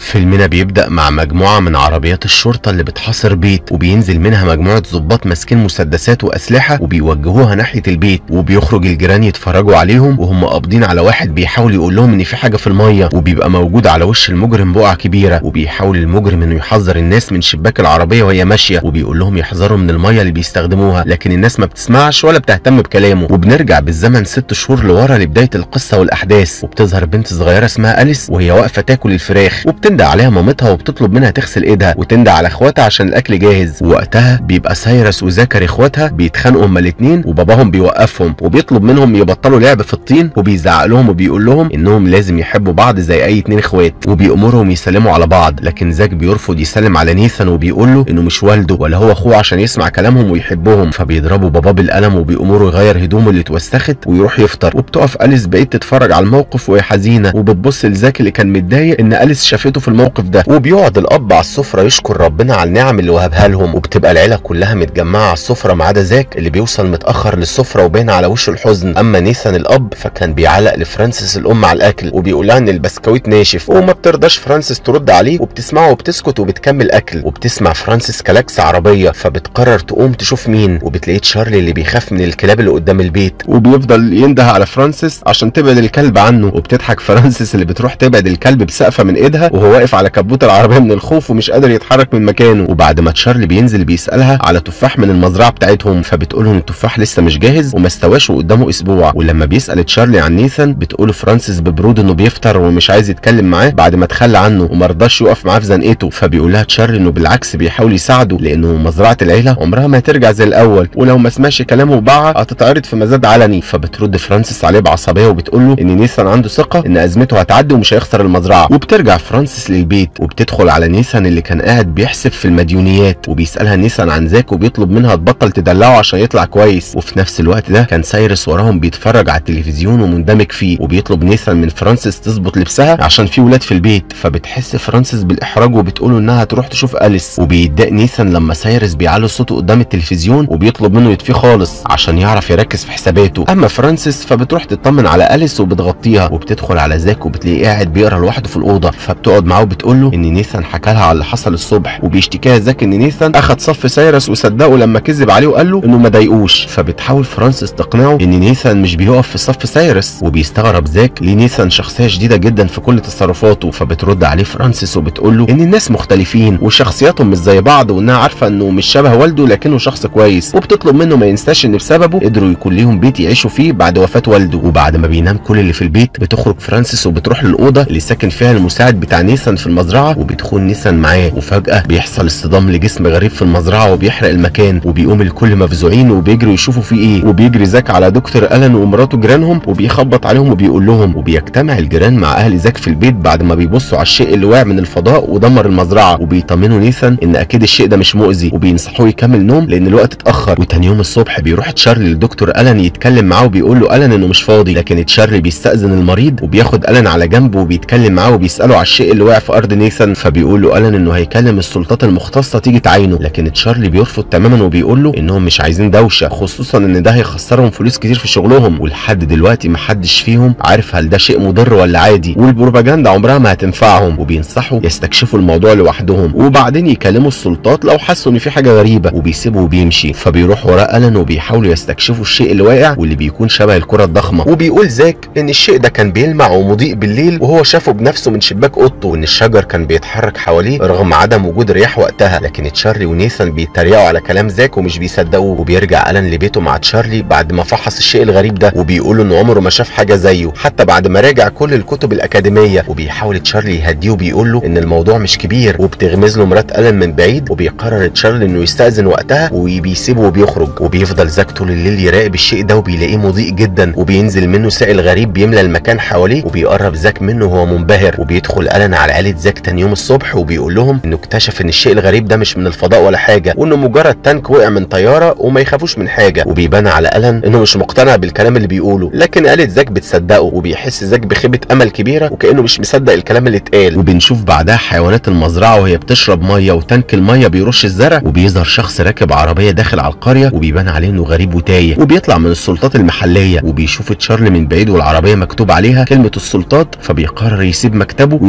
فيلمنا بيبدأ مع مجموعة من عربيات الشرطة اللي بتحاصر بيت وبينزل منها مجموعة ضباط ماسكين مسدسات وأسلحة وبيوجهوها ناحية البيت وبيخرج الجيران يتفرجوا عليهم وهم قابضين على واحد بيحاول يقول لهم إن في حاجة في المية وبيبقى موجود على وش المجرم بقعة كبيرة وبيحاول المجرم إنه يحذر الناس من شباك العربية وهي ماشية وبيقول لهم يحذروا من المية اللي بيستخدموها لكن الناس ما بتسمعش ولا بتهتم بكلامه وبنرجع بالزمن ست شهور لورا لبداية القصة والأحداث وبتظهر بنت صغيرة اسمها أليس وهي واقفة تاكل الفراخ وبتندى عليها مامتها وبتطلب منها تغسل ايدها وتندى على اخواتها عشان الاكل جاهز وقتها بيبقى سايرس وزكري اخواتها بيتخانقوا هما الاتنين وباباهم بيوقفهم وبيطلب منهم يبطلوا لعب في الطين وبيزعق لهم وبيقول لهم انهم لازم يحبوا بعض زي اي اتنين اخوات وبيأمرهم يسلموا على بعض لكن زاك بيرفض يسلم على نيثان وبيقول له انه مش والده ولا هو اخوه عشان يسمع كلامهم ويحبهم فبيضربوا باباه بالقلم وبيأمروا يغير هدومه اللي اتوسخت ويروح يفطر وبتقف أليس بقيت تتفرج على الموقف وهي حزينه وبتبص لزاك اللي كان متضايق ان أليس شافته في الموقف ده وبيقعد الاب على السفره يشكر ربنا على النعم اللي وهبها لهم وبتبقى العيله كلها متجمعه على السفره ما عدا زاك اللي بيوصل متاخر للسفره وباين على وشه الحزن اما نيثان الاب فكان بيعلق لفرانسيس الام على الاكل وبيقول لها ان البسكويت ناشف وما بترضاش فرانسيس ترد عليه وبتسمعه وبتسكت وبتكمل اكل وبتسمع فرانسيس كلاكس عربيه فبتقرر تقوم تشوف مين وبتلاقيه تشارلي اللي بيخاف من الكلاب اللي قدام البيت وبيفضل ينده على فرانسيس عشان تبعد الكلب عنه وبتضحك فرانسيس اللي بتروح تبعد الكلب بسقفه من ايدها وهو واقف على كبوت العربيه من الخوف ومش قادر يتحرك من مكانه وبعد ما تشارلي بينزل بيسالها على تفاح من المزرعه بتاعتهم فبتقول ان التفاح لسه مش جاهز وما استواش وقدامه اسبوع ولما بيسال تشارلي عن نيثان بتقول فرانسيس ببرود انه بيفطر ومش عايز يتكلم معاه بعد ما تخلى عنه وما رضاش يقف معاه في زنقته فبيقول لها تشارلي انه بالعكس بيحاول يساعده لانه مزرعه العيله عمرها ما هترجع زي الاول ولو ما سمعش كلامه وباعها هتتعرض في مزاد علني فبترد فرانسيس عليه بعصبيه وبتقول له ان نيثان عنده ثقه ان ازمته هتعدي ومش هيخسر المزرعه وبترجع فرانسيس للبيت وبتدخل على نيثان اللي كان قاعد بيحسب في المديونيات وبيسالها نيثان عن زاك وبيطلب منها تبطل تدلعه عشان يطلع كويس وفي نفس الوقت ده كان سايرس وراهم بيتفرج على التلفزيون ومندمج فيه وبيطلب نيثان من فرانسيس تظبط لبسها عشان في ولاد في البيت فبتحس فرانسيس بالاحراج وبتقول انها تروح تشوف اليس وبيتضايق نيثان لما سايرس بيعلي صوته قدام التلفزيون وبيطلب منه يطفيه خالص عشان يعرف يركز في حساباته اما فرانسيس فبتروح تطمن على اليس وبتغطيها وبتدخل على زاك وبتلاقيه قاعد بيقرا لوحده في الاوضه فبتقعد معاه وبتقول له ان نيثان حكى لها على اللي حصل الصبح وبيشتكيها زاك ان نيثان اخد صف سايرس وصدقه لما كذب عليه وقال له انه ما ضايقوش فبتحاول فرانسيس تقنعه ان نيثان مش بيقف في صف سايرس وبيستغرب زاك ليه نيثان شخصيه شديده جدا في كل تصرفاته فبترد عليه فرانسيس وبتقول له ان الناس مختلفين وشخصياتهم مش زي بعض وانها عارفه انه مش شبه والده لكنه شخص كويس وبتطلب منه ما ينساش ان بسببه قدروا يكون ليهم بيت يعيشوا فيه بعد وفاه والده وبعد ما بينام كل اللي في البيت بتخرج فرانسيس وبتروح للاوضه اللي ساكن فيها المساعد بتاع نيثان في المزرعه وبتخون نيثان معاه وفجاه بيحصل اصطدام لجسم غريب في المزرعه وبيحرق المكان وبيقوم الكل مفزوعين وبيجروا يشوفوا فيه ايه وبيجري زاك على دكتور الن ومراته جيرانهم وبيخبط عليهم وبيقول لهم وبيجتمع الجيران مع اهل زاك في البيت بعد ما بيبصوا على الشيء اللي وقع من الفضاء ودمر المزرعه وبيطمنوا نيثان ان اكيد الشيء ده مش مؤذي وبينصحوه يكمل نوم لان الوقت اتاخر وتاني يوم الصبح بيروح تشارلي للدكتور الن يتكلم معاه وبيقول له الن انه مش فاضي لكن تشارلي بيستاذن المريض وبياخد الن على جنب وبيتكلم معاه وبيساله على الشيء اللي وقع في ارض نيثان فبيقول له الن انه هيكلم السلطات المختصه تيجي تعاينه لكن تشارلي بيرفض تماما وبيقول له انهم مش عايزين دوشه خصوصا ان ده هيخسرهم فلوس كتير في شغلهم ولحد دلوقتي محدش فيهم عارف هل ده شيء مضر ولا عادي والبروباجندا عمرها ما هتنفعهم وبينصحوا يستكشفوا الموضوع لوحدهم وبعدين يكلموا السلطات لو حسوا ان في حاجه غريبه وبيسيبوا وبيمشي فبيروح وراه الن وبيحاولوا يستكشفوا الشيء اللي واقع واللي بيكون شبه الكره الضخمه وبيقول زاك ان الشيء ده كان بيلمع ومضيء بالليل وهو شافه بنفسه من شباك اوضته وان الشجر كان بيتحرك حواليه رغم عدم وجود رياح وقتها لكن تشارلي ونيثان بيتريقوا على كلام زاك ومش بيصدقوه وبيرجع الن لبيته مع تشارلي بعد ما فحص الشيء الغريب ده وبيقول انه عمره ما شاف حاجه زيه حتى بعد ما راجع كل الكتب الاكاديميه وبيحاول تشارلي يهديه وبيقول له ان الموضوع مش كبير وبتغمز له مرات الن من بعيد وبيقرر تشارلي انه يستاذن وقتها وبيسيبه وبيخرج وبيفضل زاك طول الليل يراقب الشيء ده وبيلاقيه مضيء جدا وبينزل منه سائل غريب بيملى المكان حواليه وبيقرب زاك منه وهو منبهر وبيدخل الن على عيله زاك تاني يوم الصبح وبيقول لهم انه اكتشف ان الشيء الغريب ده مش من الفضاء ولا حاجه وانه مجرد تانك وقع من طياره وما يخافوش من حاجه وبيبان على الن انه مش مقتنع بالكلام اللي بيقوله لكن عيله زاك بتصدقه وبيحس زاك بخيبه امل كبيره وكانه مش مصدق الكلام اللي اتقال وبنشوف بعدها حيوانات المزرعه وهي بتشرب ميه وتانك الميه بيرش الزرع وبيظهر شخص راكب عربيه داخل على القريه وبيبان عليه انه غريب وتايه وبيطلع من السلطات المحليه وبيشوف تشارلي من بعيد والعربيه مكتوب عليها كلمه السلطات فبيقرر يسيب مكتبه ويروح وراه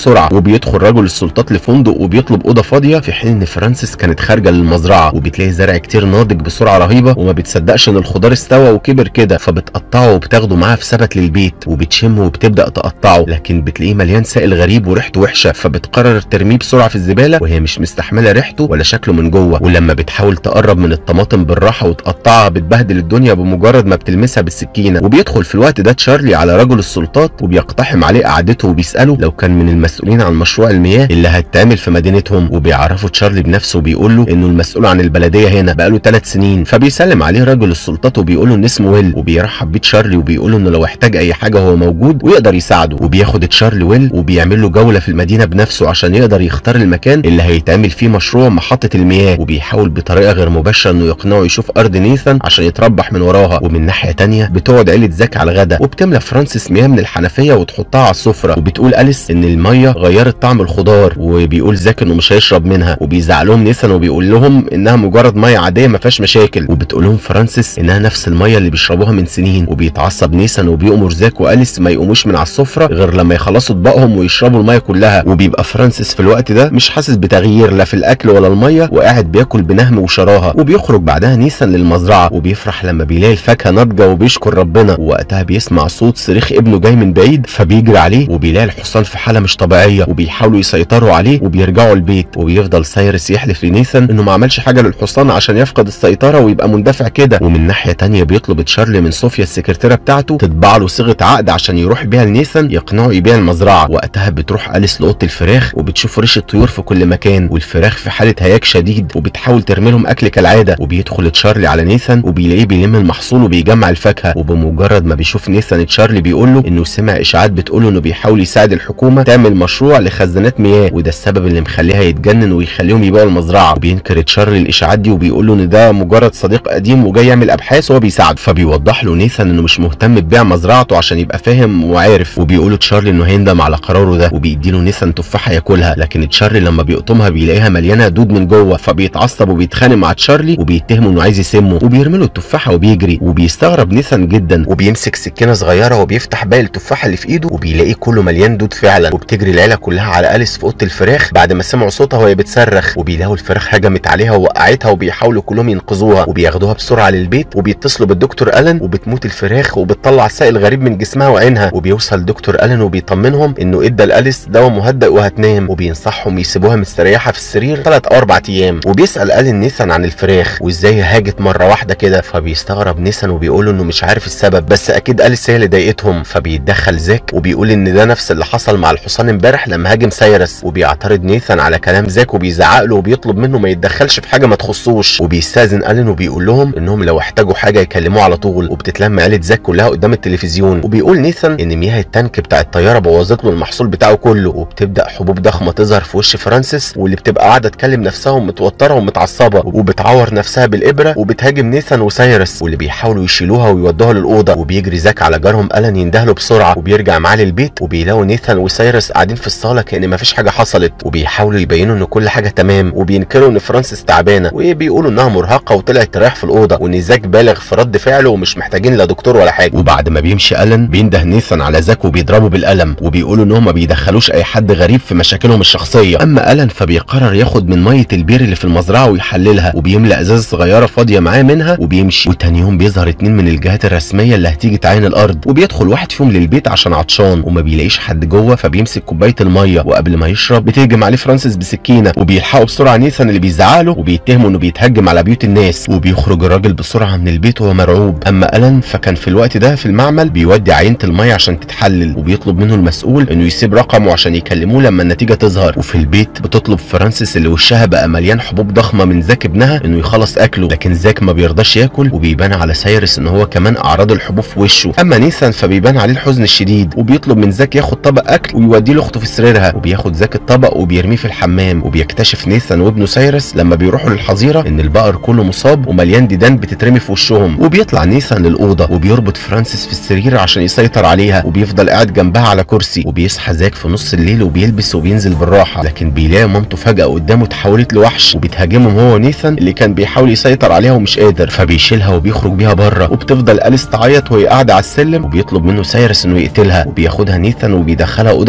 بسرعه وبيدخل رجل السلطات لفندق وبيطلب اوضه فاضيه في حين ان فرانسيس كانت خارجه للمزرعه وبتلاقي زرع كتير ناضج بسرعه رهيبه وما بتصدقش ان الخضار استوى وكبر كده فبتقطعه وبتاخده معاها في سبت للبيت وبتشمه وبتبدا تقطعه لكن بتلاقيه مليان سائل غريب وريحته وحشه فبتقرر ترميه بسرعه في الزباله وهي مش مستحمله ريحته ولا شكله من جوه ولما بتحاول تقرب من الطماطم بالراحه وتقطعها بتبهدل الدنيا بمجرد ما بتلمسها بالسكينه وبيدخل في الوقت ده تشارلي على رجل السلطات وبيقتحم عليه قعدته وبيساله لو كان من المسؤولين عن مشروع المياه اللي هيتعمل في مدينتهم وبيعرفوا تشارلي بنفسه وبيقول له انه المسؤول عن البلديه هنا بقاله ثلاث سنين فبيسلم عليه رجل السلطات وبيقول له ان اسمه ويل وبيرحب بيه تشارلي وبيقول له انه لو احتاج اي حاجه هو موجود ويقدر يساعده وبياخد تشارلي ويل وبيعمل له جوله في المدينه بنفسه عشان يقدر يختار المكان اللي هيتعمل فيه مشروع محطه المياه وبيحاول بطريقه غير مباشره انه يقنعه يشوف ارض نيثان عشان يتربح من وراها ومن ناحيه تانية بتقعد عيله زاك على الغدا وبتملى فرانسيس مياه من الحنفيه وتحطها على السفره وبتقول اليس ان الميه غيرت طعم الخضار وبيقول زاك انه مش هيشرب منها وبيزعق لهم نيثان وبيقول لهم انها مجرد ميه عاديه ما فيهاش مشاكل وبتقول لهم فرانسيس انها نفس الميه اللي بيشربوها من سنين وبيتعصب نيثان وبيأمر زاك واليس ما يقوموش من على السفره غير لما يخلصوا اطباقهم ويشربوا الميه كلها وبيبقى فرانسيس في الوقت ده مش حاسس بتغيير لا في الاكل ولا الميه وقاعد بياكل بنهم وشراهه وبيخرج بعدها نيثان للمزرعه وبيفرح لما بيلاقي الفاكهه ناضجه وبيشكر ربنا ووقتها بيسمع صوت صريخ ابنه جاي من بعيد فبيجري عليه وبيلاقي الحصان في حاله مش طبيعيه وبيحاولوا يسيطروا عليه وبيرجعوا البيت وبيفضل سايرس يحلف لنيثان انه ما عملش حاجه للحصان عشان يفقد السيطره ويبقى مندفع كده ومن ناحيه تانية بيطلب تشارلي من صوفيا السكرتيره بتاعته تطبع له صيغه عقد عشان يروح بيها لنيثان يقنعه يبيع المزرعه وقتها بتروح اليس لاوضه الفراخ وبتشوف ريش الطيور في كل مكان والفراخ في حاله هياج شديد وبتحاول ترمي لهم اكل كالعاده وبيدخل تشارلي على نيثان وبيلاقيه بيلم المحصول وبيجمع الفاكهه وبمجرد ما بيشوف نيثان تشارلي بيقول له انه سمع اشاعات بتقول انه بيحاول يساعد الحكومه تعمل مشروع لخزانات مياه وده السبب اللي مخليها يتجنن ويخليهم يبيعوا المزرعه وبينكر تشارلي الاشاعات دي وبيقول له ان ده مجرد صديق قديم وجاي يعمل ابحاث وهو بيساعده فبيوضح له نيثان انه مش مهتم ببيع مزرعته عشان يبقى فاهم وعارف وبيقول تشارلي انه هيندم على قراره ده وبيديله نيثان تفاحه ياكلها لكن تشارلي لما بيقطمها بيلاقيها مليانه دود من جوه فبيتعصب وبيتخانق مع تشارلي وبيتهمه انه عايز يسمه وبيرمي له التفاحه وبيجري وبيستغرب نيثان جدا وبيمسك سكينه صغيره وبيفتح باقي التفاحه اللي في ايده وبيلاقيه كله مليان دود فعلا وبتجري العيله كلها على اليس في اوضه الفراخ بعد ما سمعوا صوتها وهي بتصرخ وبيلاقوا الفراخ هجمت عليها ووقعتها وبيحاولوا كلهم ينقذوها وبياخدوها بسرعه للبيت وبيتصلوا بالدكتور الن وبتموت الفراخ وبتطلع سائل غريب من جسمها وعينها وبيوصل دكتور الن وبيطمنهم انه ادى لاليس دواء مهدئ وهتنام وبينصحهم يسيبوها مستريحه في السرير ثلاث او اربع ايام وبيسال الن نيثان عن الفراخ وازاي هاجت مره واحده كده فبيستغرب نيثان وبيقول انه مش عارف السبب بس اكيد اليس هي اللي ضايقتهم فبيتدخل زاك وبيقول ان ده نفس اللي حصل مع الحصان امبارح لما هاجم سايرس وبيعترض نيثان على كلام زاك وبيزعق له وبيطلب منه ما يتدخلش في حاجه ما تخصوش وبيستاذن الين وبيقول لهم انهم لو احتاجوا حاجه يكلموه على طول وبتتلم عيله زاك كلها قدام التلفزيون وبيقول نيثان ان مياه التانك بتاع الطياره بوظت له المحصول بتاعه كله وبتبدا حبوب ضخمه تظهر في وش فرانسيس واللي بتبقى قاعده تكلم نفسها ومتوتره ومتعصبه وبتعور نفسها بالابره وبتهاجم نيثان وسايرس واللي بيحاولوا يشيلوها ويودوها للاوضه وبيجري زاك على جارهم الن يندهله بسرعه وبيرجع معاه للبيت وبيلاقوا نيثان وسايرس قاعدين في الصاله كان مفيش حاجه حصلت وبيحاولوا يبينوا ان كل حاجه تمام وبينكروا ان فرانسيس تعبانه وبيقولوا انها مرهقه وطلعت تريح في الاوضه وان زاك بالغ في رد فعله ومش محتاجين لا دكتور ولا حاجه وبعد ما بيمشي الن بينده نيثان على زاك وبيضربه بالقلم وبيقولوا انهم ما بيدخلوش اي حد غريب في مشاكلهم الشخصيه اما الن فبيقرر ياخد من ميه البير اللي في المزرعه ويحللها وبيملى ازازه صغيره فاضيه معاه منها وبيمشي وتاني يوم بيظهر اتنين من الجهات الرسميه اللي هتيجي تعاين الارض وبيدخل واحد فيهم للبيت عشان عطشان وما بيلاقيش حد جوه فبيمسك كوبايه الميه وقبل ما يشرب بتهجم عليه فرانسيس بسكينه وبيلحقوا بسرعه نيثان اللي بيزعق له وبيتهموا انه بيتهجم على بيوت الناس وبيخرج الراجل بسرعه من البيت وهو مرعوب اما الن فكان في الوقت ده في المعمل بيودي عينه الميه عشان تتحلل وبيطلب منه المسؤول انه يسيب رقمه عشان يكلموه لما النتيجه تظهر وفي البيت بتطلب فرانسيس اللي وشها بقى مليان حبوب ضخمه من زاك ابنها انه يخلص اكله لكن زاك ما بيرضاش ياكل وبيبان على سايرس ان هو كمان اعراض الحبوب في وشه اما نيثان فبيبان عليه الحزن الشديد وبيطلب من زاك ياخد طبق اكل ويوديه لاخته في سريرها وبياخد زاك الطبق وبيرميه في الحمام وبيكتشف نيثان وابنه سايرس لما بيروحوا للحظيره ان البقر كله مصاب ومليان ديدان بتترمي في وشهم وبيطلع نيثان للاوضه وبيربط فرانسيس في السرير عشان يسيطر عليها وبيفضل قاعد جنبها على كرسي وبيصحى زاك في نص الليل وبيلبس وبينزل بالراحه لكن بيلاقي مامته فجاه قدامه اتحولت لوحش وبتهاجمهم هو ونيثان اللي كان بيحاول يسيطر عليها ومش قادر فبيشيلها وبيخرج بيها بره وبتفضل اليس تعيط وهي قاعده على السلم وبيطلب منه سايرس انه يقتلها وبياخدها نيثان وبيدخلها اوضه في المزرعه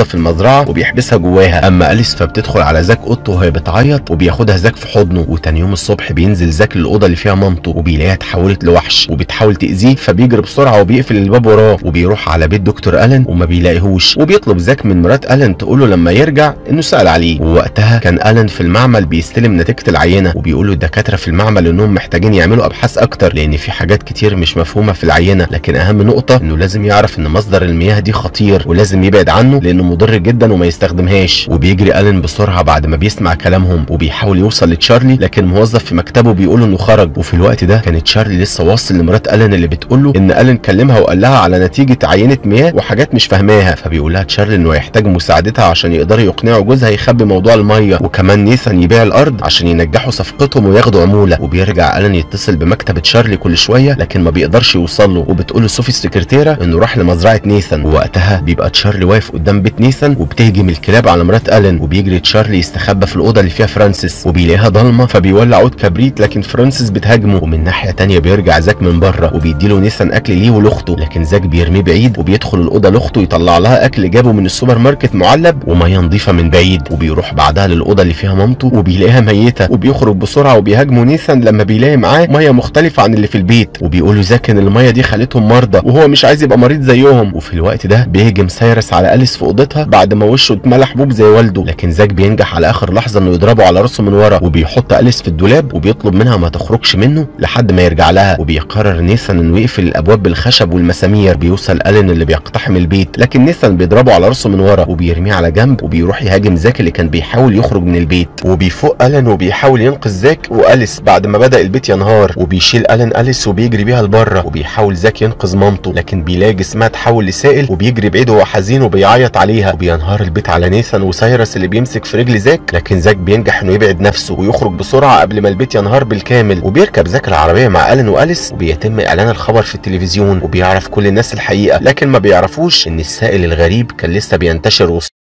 المزرعه وبيحبسها جواها اما اليس فبتدخل على زاك اوضته وهي بتعيط وبياخدها زاك في حضنه وتاني يوم الصبح بينزل زاك للاوضه اللي فيها مامته وبيلاقيها اتحولت لوحش وبتحاول تاذيه فبيجري بسرعه وبيقفل الباب وراه وبيروح على بيت دكتور الن وما بيلاقيهوش وبيطلب زاك من مرات الن تقول له لما يرجع انه سال عليه ووقتها كان الن في المعمل بيستلم نتيجه العينه وبيقول له الدكاتره في المعمل انهم محتاجين يعملوا ابحاث اكتر لان في حاجات كتير مش مفهومه في العينه لكن اهم نقطه انه لازم يعرف ان مصدر المياه دي خطير ولازم يبعد عنه لانه مضر جدا وما يستخدمهاش وبيجري الن بسرعه بعد ما بيسمع كلامهم وبيحاول يوصل لتشارلي لكن موظف في مكتبه بيقول انه خرج وفي الوقت ده كانت تشارلي لسه واصل لمرات الن اللي بتقول له ان الن كلمها وقال لها على نتيجه عينه مياه وحاجات مش فاهماها فبيقول لها تشارلي انه هيحتاج مساعدتها عشان يقدروا يقنعوا جوزها يخبي موضوع الميه وكمان نيثان يبيع الارض عشان ينجحوا صفقتهم وياخدوا عموله وبيرجع الن يتصل بمكتب تشارلي كل شويه لكن ما بيقدرش يوصل له وبتقول له صوفي السكرتيره انه راح لمزرعه نيثان ووقتها بيبقى تشارلي واقف قدام بيت نيثان وبتهجم الكلاب على مرات الن وبيجري تشارلي يستخبى في الاوضه اللي فيها فرانسيس وبيلاقيها ضلمه فبيولع عود كبريت لكن فرانسيس بتهاجمه ومن ناحيه تانية بيرجع زاك من بره وبيديله نيثان اكل ليه ولاخته لكن زاك بيرميه بعيد وبيدخل الاوضه لاخته يطلع لها اكل جابه من السوبر ماركت معلب وميه نظيفه من بعيد وبيروح بعدها للاوضه اللي فيها مامته وبيلاقيها ميته وبيخرج بسرعه وبيهاجمه نيثان لما بيلاقي معاه ميه مختلفه عن اللي في البيت وبيقول له زاك ان الميه دي خلتهم مرضى وهو مش عايز يبقى مريض زيهم وفي الوقت ده بيهجم سايرس على اليس في اوضتها بعد ما وشه اتملى حبوب زي والده لكن زاك بينجح على اخر لحظه انه يضربه على راسه من ورا وبيحط اليس في الدولاب وبيطلب منها ما تخرجش منه لحد ما يرجع لها وبيقرر نيثان انه يقفل الابواب بالخشب والمسامير بيوصل الين اللي بيقتحم البيت لكن نيثان بيضربه على راسه من ورا وبيرميه على جنب وبيروح يهاجم زاك اللي كان بيحاول يخرج من البيت وبيفوق الين وبيحاول ينقذ زاك واليس بعد ما بدا البيت ينهار وبيشيل الين اليس وبيجري بيها لبره وبيحاول زاك ينقذ مامته لكن بيلاقي جسمها تحول لسائل وبيجري بعيد وهو حزين وبيعيط عليها وبينهار البيت على نيثان وسايرس اللي بيمسك في رجل زاك لكن زاك بينجح انه يبعد نفسه ويخرج بسرعه قبل ما البيت ينهار بالكامل وبيركب زاك العربيه مع الين واليس وبيتم اعلان الخبر في التلفزيون وبيعرف كل الناس الحقيقه لكن ما بيعرفوش ان السائل الغريب كان لسه بينتشر وسط